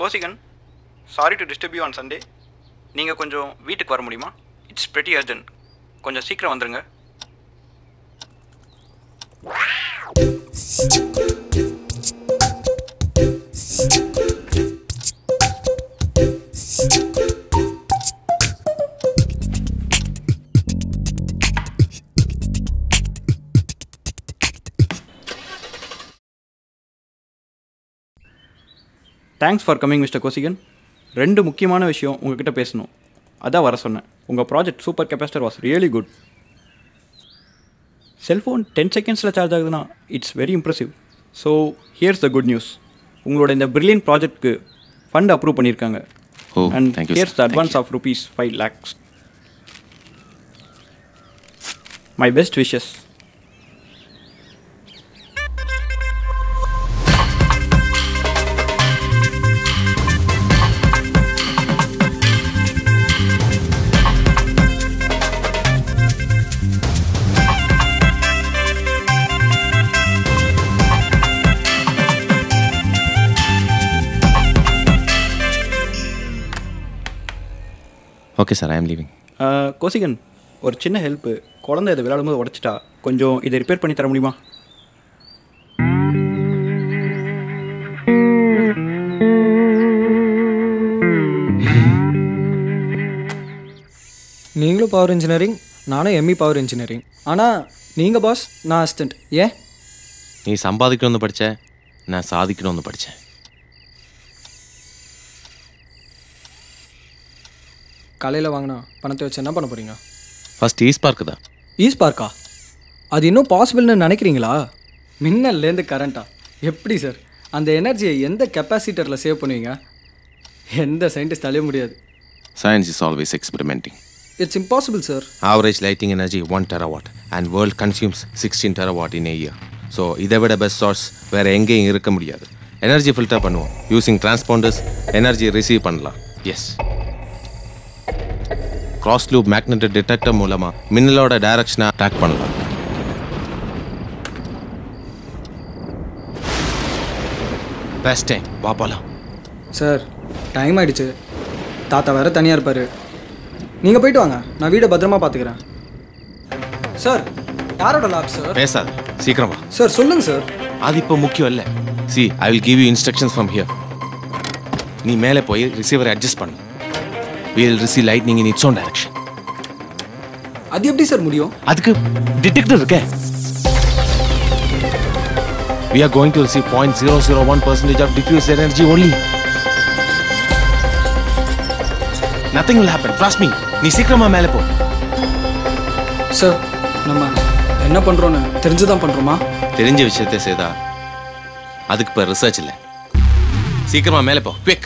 கோசிகன் sorry to disturb you on Sunday நீங்கள் கொஞ்சம் வீட்டுக்கு வர முடியுமா இட்ஸ் pretty அர்ஜென்ட் கொஞ்சம் சீக்கிரம் வந்துருங்க thanks for coming mister Kosigan ரெண்டு முக்கியமான விஷயம் உங்ககிட்ட பேசணும் அதான் வர சொன்னேன் உங்கள் project super capacitor was really good cellphone ten செகண்ட்ஸில் சார்ஜ் ஆகுதுன்னா it's very impressive so here's the good news உங்களோட இந்த பிரில்லியன் ப்ராஜெக்ட்க்கு ஃபண்ட் அப்ரூவ் பண்ணியிருக்காங்க Oh, and thank you, here's sir. The Thank advance you. Of rupees five lakhs my best wishes okay sir I am leaving கோசிகன் ஒரு சின்ன help குழந்தை இதை விளையாடும்போது உடச்சிட்டா கொஞ்சம் இதை ரிப்பேர் பண்ணி தர முடியுமா நீங்களும் பவர் இன்ஜினியரிங் நானும் எம்இ பவர் இன்ஜினியரிங் ஆனால் நீங்கள் பாஸ் நான் அசிஸ்டன்ட் ஏன் நீ சம்பாதிக்கணும்னு படிச்ச நான் சாதிக்கணும்னு படித்தேன் காலையில் வாங்கினா பணத்தை வச்சு என்ன பண்ண போகிறீங்க ஃபர்ஸ்ட் ஈஸ் பார்க்கு தான் ஈஸ் பார்க்கா அது இன்னும் பாசிபிள்னு நினைக்கிறீங்களா மின்னல்லேருந்து கரண்ட்டா எப்படி சார் அந்த எனர்ஜியை எந்த கெப்பாசிட்டரில் சேவ் பண்ணுவீங்க எந்த சயின்டிஸ்டாலேயும் முடியாது science is always experimenting it's impossible sir average lighting energy one terawatt and world consumes sixteen terawatt in year so இதை விட பெஸ்ட் சோர்ஸ் வேறு எங்கேயும் இருக்க முடியாது எனர்ஜி ஃபில்டர் பண்ணுவோம் யூசிங் டிரான்ஸ்பாண்டர்ஸ் எனர்ஜி ரிசீவ் பண்ணலாம் yes cross loop magnetic detector மூலமாக மின்னலோட டைரக்ஷனை ட்ராக் பண்ணலாம் பெஸ்ட் டைம் பாப்பாலாம் சார் டைம் ஆயிடுச்சு தாத்தா வேற தனியாக இருப்பார் நீங்கள் போயிட்டு வாங்க நான் வீடை பத்திரமா பார்த்துக்கிறேன் சார் யாரோட லேப் சார் பேசாத சீக்கிரம் வா சார் சொல்லுங்கள் சார் அது இப்போ முக்கியம் இல்லை see I will give you instructions from here நீ மேலே போய் ரிசீவரை அட்ஜஸ்ட் பண்ணு will receive lightning in its own direction அது எப்படி சார் முடியும் அதுக்கு டிடெக்டர் இருக்கே we are going to receive 0.001 percentage of diffused energy only nothing will happen trust me நீ சீக்கிரமா மேலே போ சார் நம்ம என்ன பண்ணுறோன்னு தெரிஞ்சு தான் பண்ணுறோமா தெரிஞ்ச விஷயத்தை செய்தா அதுக்கு இப்போ ரிசர்ச் இல்லை சீக்கிரமா மேலே போ குவிக்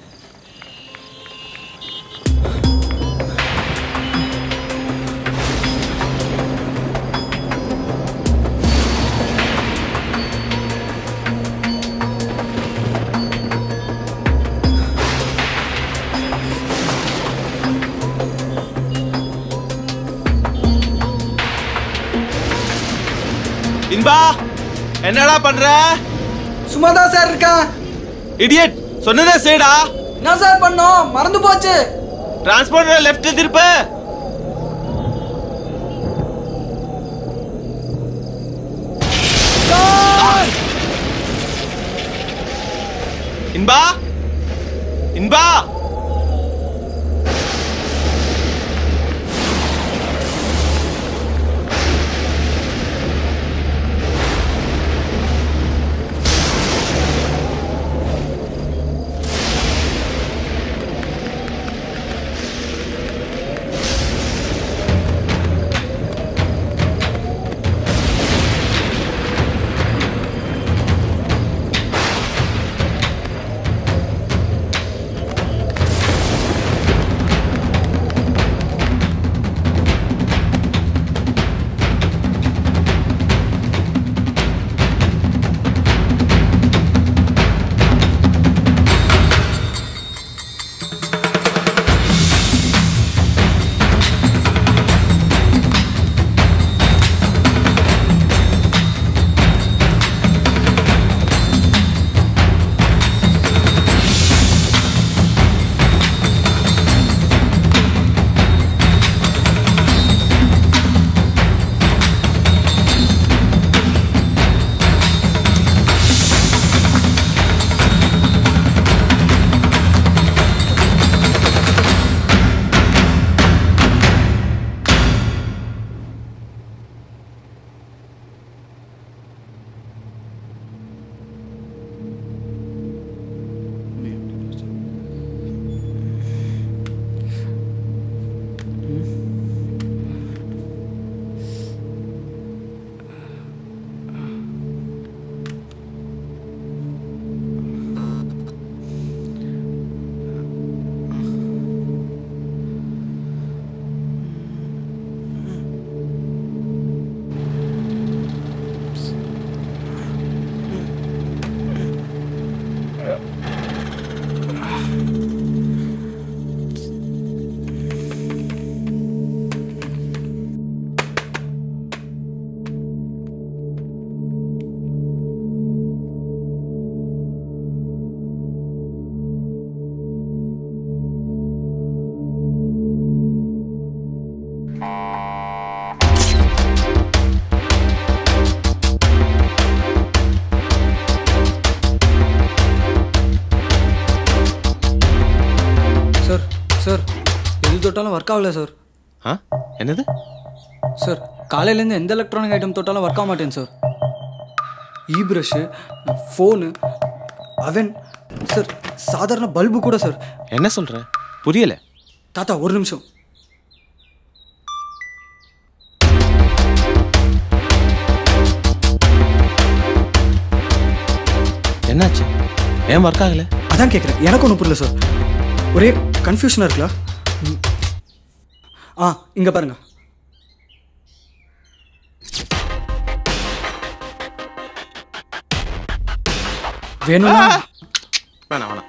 இன்பா என்னடா பண்ற சும்மா தான் சார் இருக்கேன் இடியட் சொன்னதே செய்டா என்ன சார் பண்ணோம் மறந்து போச்சு டிரான்ஸ்போர்ட்டர் லெஃப்ட் திருப்பு இன்பா இன்பா எது தொட்டாலும் ஒர்க் ஆகல சார் ஆ என்னது சார் காலையிலேருந்து எந்த எலக்ட்ரானிக் ஐட்டம் தொட்டாலும் ஒர்க் ஆக மாட்டேன் சார் இ ப்ரஷ்ஷு ஃபோனு அவன் சார் சாதாரண பல்பு கூட சார் என்ன சொல்ற புரியல தாத்தா ஒரு நிமிஷம் என்னாச்சு ஏன் ஒர்க் ஆகல அதான் கேட்குறேன் எனக்கு ஒன்றும் புரியல சார் ஒரே கன்ஃபியூஷனாக இருக்குல்ல ம். ஆ இங்கே பாருங்க வேணும்னா வேணாம் வேணாம்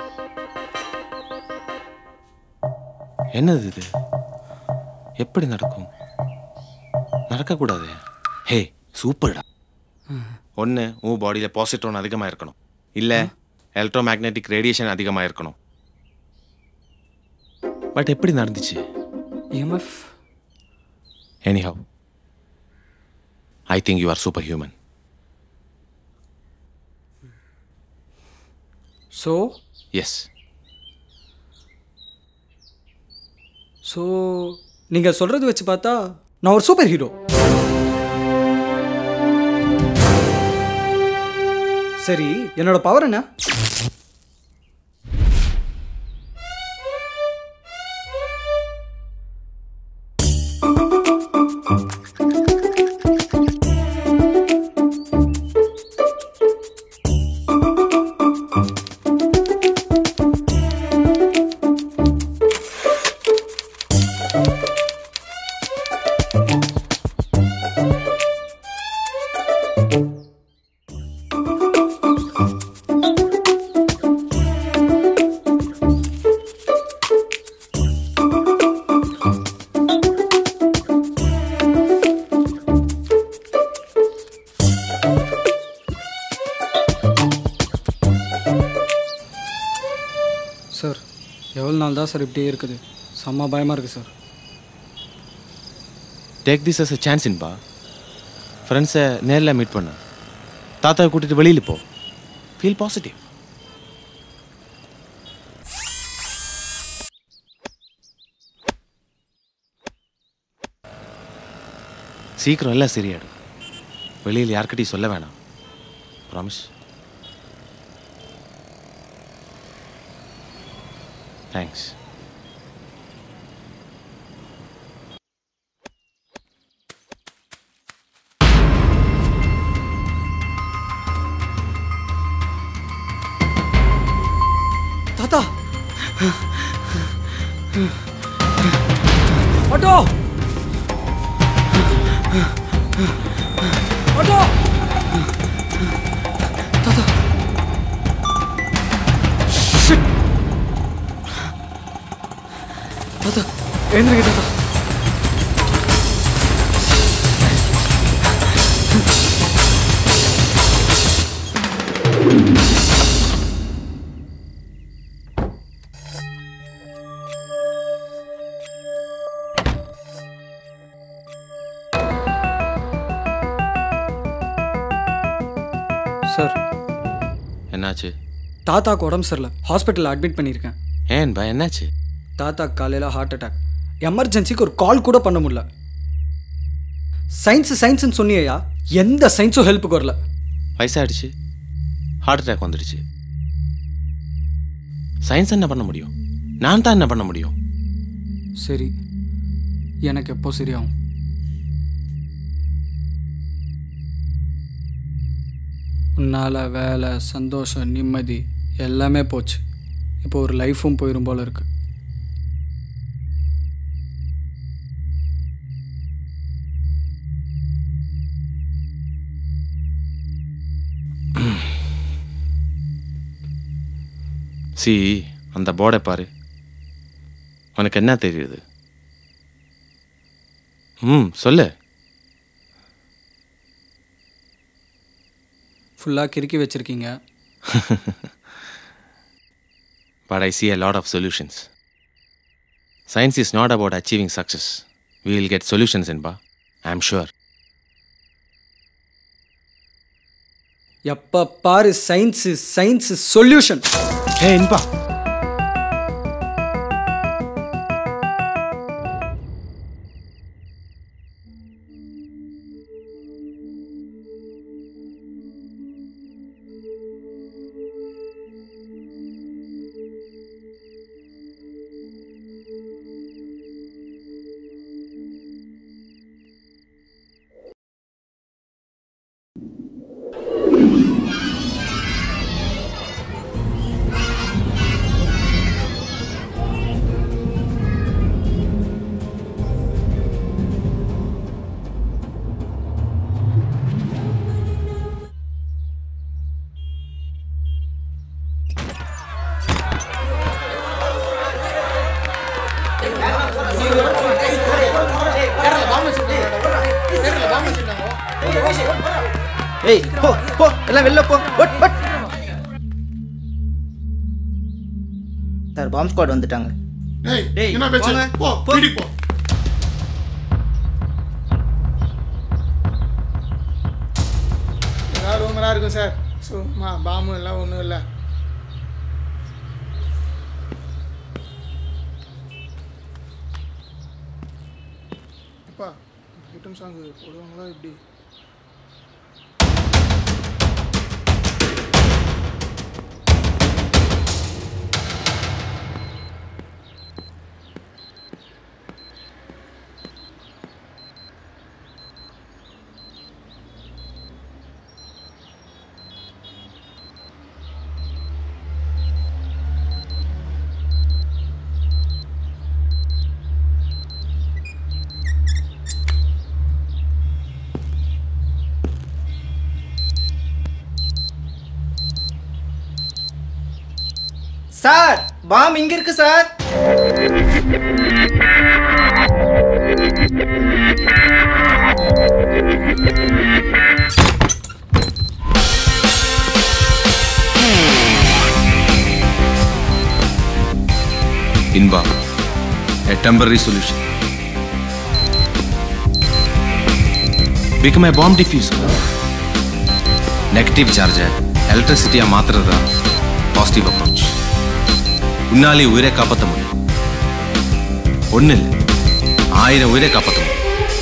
என்னது இது எப்படி நடக்கும் நடக்கக்கூடாது ஹே சூப்பர்டா ஒன்று உன் பாடியில் பாசிட்ரோன் அதிகமாக இருக்கணும் இல்லை எலக்ட்ரோ மேக்னெட்டிக் ரேடியேஷன் அதிகமாக இருக்கணும் பட் எப்படி நடந்துச்சு EMF anyhow I think you are super human so yes so நீங்கள் சொல்கிறது வச்சு பார்த்தா நான் ஒரு சூப்பர் ஹீரோ சரி என்னோட பவர் என்ன சார் எவ்வளோ நாள் தான் சார் இப்படியே இருக்குது செம்ம பயமாக இருக்குது sir take this as a chance Inba ஃப்ரெண்ட்ஸை நேரில் மீட் பண்ண தாத்தாவை கூட்டிட்டு வெளியில் போ ஃபீல் பாசிட்டிவ் சீக்கிரம் எல்லாம் சரியாயிடும் வெளியில் யார்கிட்டையும் சொல்ல வேணாம் ப்ராமிஸ் தேங்க்ஸ் தாத்தா ஆட்டோ ஆட்டோ தாத்தா Shit. தாத்தா எழுந்திருங்க தாத்தா சார் என்னாச்சு தாத்தாக்கு உடம்பு சரியில்லை ஹாஸ்பிட்டலில் அட்மிட் பண்ணியிருக்கேன் ஏன் பா என்னாச்சு தாத்தா காலையில் ஹார்ட் அட்டாக் எமர்ஜென்சிக்கு ஒரு கால் கூட பண்ண முடியல சயின்ஸு சயின்ஸ்னு சொன்னியா எந்த சயின்ஸும் ஹெல்ப்புக்கு வரல வயசாயிடுச்சு ஹார்ட் அட்டாக் வந்துடுச்சு சயின்ஸ் என்ன பண்ண முடியும் நான் தான் என்ன பண்ண முடியும் சரி எனக்கு எப்போ சரியாகும் உன்னால் வேலை சந்தோஷம் நிம்மதி எல்லாமே போச்சு இப்போ ஒரு லைஃப்பும் போயிடும் போல இருக்கு சி அந்த போர்டை பாரு உனக்கு என்ன தெரியுது ம் சொல்லு ஃபுல்லாக கிறுக்கி வச்சுருக்கீங்க but I see a lot of solutions. Science is not about achieving success. We will get solutions, Inba. I'm sure. எப்போ பாரு science science solution Hey, Inba. ஏய் போ போ எல்லாம் வெளில போ ஒட் ஒட் சார் பாம்பு ஸ்குவாட் வந்துட்டாங்க டேய் டேய், என்ன பேச்சு போங்க. போ போ. பிடி போ ஏதாவது ரூமராக இருக்கும் சார் சும்மா பாம்பு எல்லாம் ஒன்றும் இல்லை அப்பா ஐட்டம் சாங்கு போடுவாங்களா இப்படி சார் பாம் இங்க இருக்கு sir Inba, a temporary solution. Become a bomb diffuser. Negative சார்ஜை எலக்ட்ரிசிட்டியாக மாற்றுறது தான் பாசிட்டிவ் அப்ரோச் உன்னாலே உயிரை காப்பாற்ற முடியும் ஒன்றும் இல்லை ஆயிரம் உயிரை காப்பாற்ற முடியும்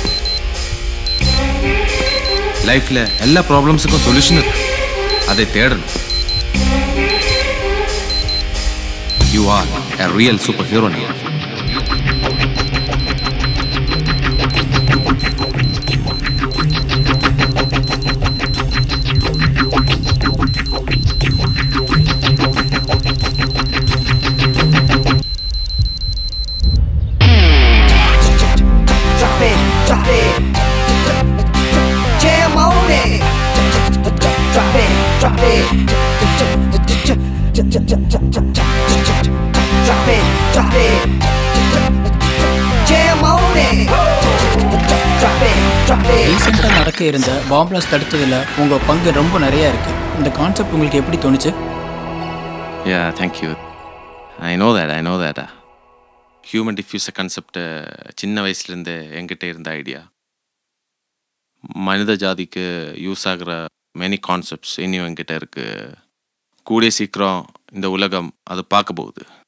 லைஃப்பில் எல்லா ப்ராப்ளம்ஸுக்கும் சொல்யூஷன் இருக்கு அதை தேடணும் you are a real superhero now. Drop it, drop it. Jam on it. Drop it, drop it. Drop it, drop it. Jam on it. Drop it, drop it. ரீசெண்டாக நடக்க இருந்த பாம்பிளாஸ் தடுத்ததில் உங்கள் பங்கு ரொம்ப நிறையா இருக்குது இந்த கான்செப்ட் உங்களுக்கு எப்படி தோணுச்சு Yeah, thank you. I know that, I know that. Human diffuser concept சின்ன வயசுலேருந்து என்கிட்ட இருந்த ஐடியா மனித ஜாதிக்கு யூஸ் ஆகிற மெனி கான்செப்ட்ஸ் இன்னும் என்கிட்ட இருக்கு கூடிய சீக்கிரம் இந்த உலகம் அது பார்க்க போகுது